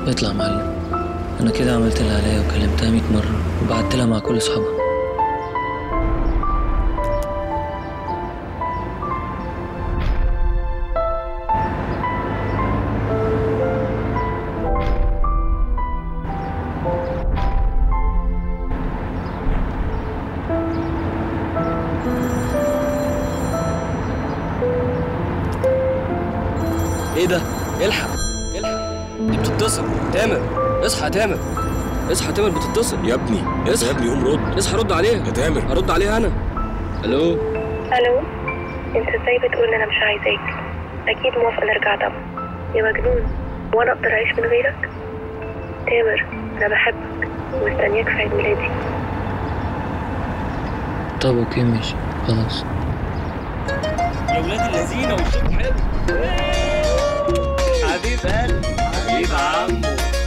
اطلع معلم انا كده عملت اللي عليا وكلمتها 100 مره وبعت لها مع كل اصحابها ايه ده الحق الحق دي بتتصل تامر اصحى يا تامر اصحى يا تامر بتتصل يا ابني يا اصحى. ابني قوم رد اصحى رد عليها يا تامر هرد عليها انا الو الو انت ازاي بتقول ان انا مش عايزاك اكيد موافقه نرجع طبعا يا مجنون وانا اقدر اعيش من غيرك تامر انا بحبك ومستنياك في عيد ميلادي طب اوكي ماشي خلاص يا ولاد الذين وشكم حلو حبيب قلبي حبيب عمو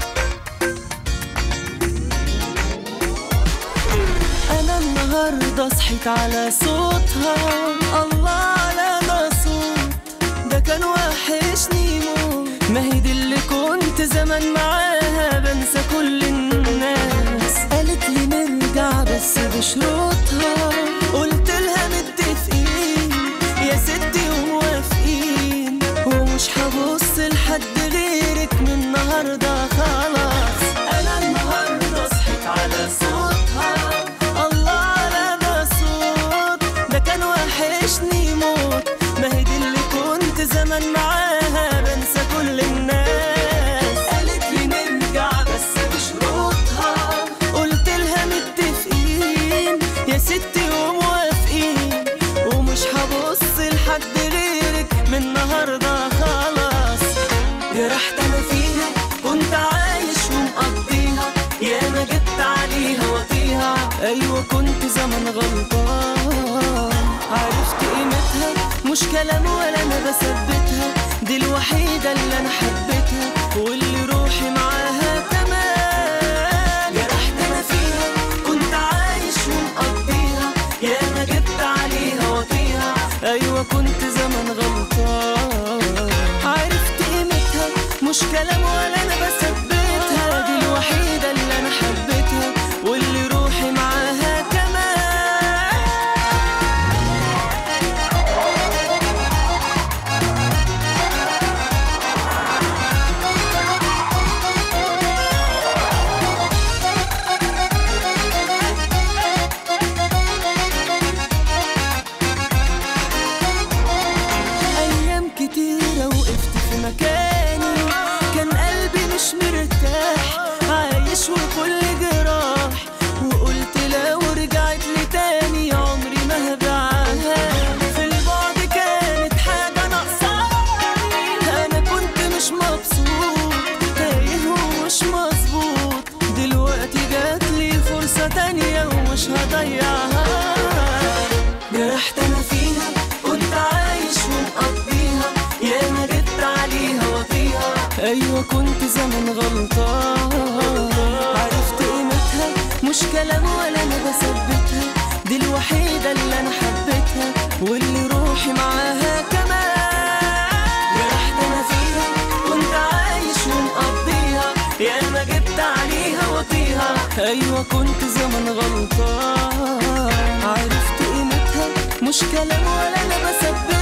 انا النهارده صحيت على صوتها الله على ما صوت ده كان وحشني موت ما هي دي اللي كنت زمان معاها بنسى كل الناس قالت لي نرجع بس بشروطها قلت لها متفقين يا ستي وموافقين ومش هبص لحد غيرك من النهارده خلاص انا النهارده صحيت على صوتها الله على ده صوت ده كان وحشني موت ما هي دي اللي كنت زمان معاها بنسى كل الناس قالت لي نرجع بس بشروطها قلت لها متفقين يا ستي وموافقين ومش هبص لحد غيرك من النهارده خلاص جرحت انا فيها كنت عايش ومقضيها يا ما جبت عليها وطيها ايوه كنت زمان غلطان عرفت قيمتها مش كلام ولا انا بثبتها دي الوحيده اللي انا حبيتها واللي روحي معاها كمان جرحت انا فيها كنت عايش ومقضيها يا ما جبت عليها وطيها ايوه كنت زمان غلطان عرفت قيمتها مش كلام ولا انا بثبتها دي الوحيده اللي انا حبيتها واللي روحي معاها كمان أيام كتيرة وقفت في مكاني كان قلبي مش مرتاح عايش وكل جراح وقلت لو رجعت لي تاني عمري ما هبيعها في البعد كانت حاجة ناقصاني أنا كنت مش مبسوط تايه ومش مظبوط دلوقتي جات لي فرصة تانية ومش هضيعها جرحت أنا فيها كنت عايش ومقضيها يا ما جبت عليها وطيها أيوة كنت زمان غلطان عرفت قيمتها مش كلام ولا أنا بثبتها دي الوحيدة اللي أنا حبيتها واللي روحي معاها كمان جرحت أنا فيها كنت عايش ومقضيها يا ما جبت عليها وطيها أيوة كنت زمان غلطان عرفت قيمتها مش كلام ولا أنا بثبتها